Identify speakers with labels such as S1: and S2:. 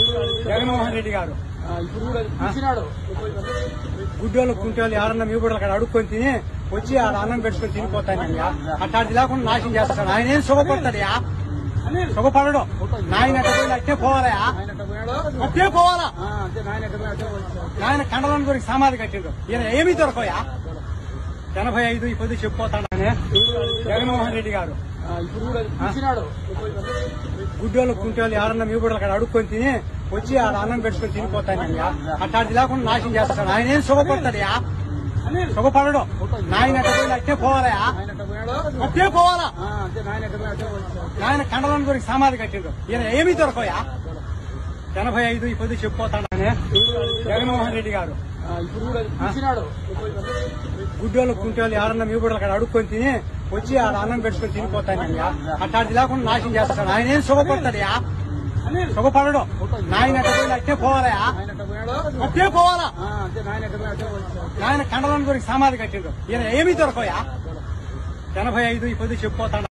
S1: జగన్మోహన్ రెడ్డి గారు
S2: ఆ, ఇప్పుడు కూడా తీసినాడు
S1: గుడ్డోళ్ళు కుంటోళ్ళు ఎవరన్నా మీ కూడా అక్కడ అడుక్కొని తిని వచ్చి ఆడ అన్నం పెట్టుకొని తినిపోతానయ్యా అట్లాంటి లేకుండా నాశనం చేస్తాడు ఆయన ఏం సుఖపడతాడయా సుఖపడడం నాయన అట్ట పోయి అట్టే పోవాలయా
S2: ఆయన ఎట్ట పోయాడు
S1: అట్టే పోవాలా
S2: ఆ, అంతే నాయన ఎట్ట పోయాడు, అట్టే పోయాడు.
S1: ఆయన కండలం గురించి సమాధి కట్టిండు ఈయన ఏమీ దొరకయా ఎనభై ఐదు ఈ పొద్దు చెప్పిపోతాడని జగన్మోహన్ రెడ్డి గారు
S2: ఆ, ఇప్పుడు కూడా తీసినాడు
S1: గుడ్డోళ్ళు కుంటోళ్ళు ఎవరన్నా మీ కూడా అక్కడ అడుక్కొని తిని వచ్చి ఆడ అన్నం పెట్టుకొని తినిపోతానయ్యా అట్లాంటి లేకుండా నాశనం చేస్తాడు ఆయన ఏం సుఖపడతాడయా సుఖపడడం నాయన అట్ట పోయి అట్టే పోవాలయా
S2: ఆయన ఎట్ట పోయాడు
S1: అట్టే పోవాలా
S2: ఆ, అంతే నాయన ఎట్ట పోయాడు, అట్టే పోయాడు.
S1: ఆయన కండలం గురించి సమాధి కట్టిండు ఈయన ఏమీ దొరకయా ఎనభై ఐదు ఈ పొద్దు చెప్పిపోతాడని జగన్మోహన్ రెడ్డి గారు
S2: ఆ, ఇప్పుడు కూడా తీసినాడు
S1: గుడ్డోళ్ళు కుంటోళ్ళు ఎవరన్నా మీ కూడా అక్కడ అడుక్కొని తిని వచ్చి ఆడ అన్నం పెట్టుకొని తినిపోతానయ్యా అట్లాంటి లేకుండా నాశనం చేస్తాడు ఆయన ఏం సుఖపడతాడయా సుఖపడడం నాయన అట్ట పోయి అట్టే పోవాలయా
S2: ఆయన ఎట్ట పోయాడు
S1: అట్టే పోవాలా
S2: ఆ, అంతే నాయన ఎట్ట పోయాడు, అట్టే పోయాడు.
S1: ఆయన కండలం గురించి సమాధి కట్టిండు ఈయన ఏమీ దొరకయా ఎనభై ఐదు ఈ పొద్దు చెప్పిపోతాడు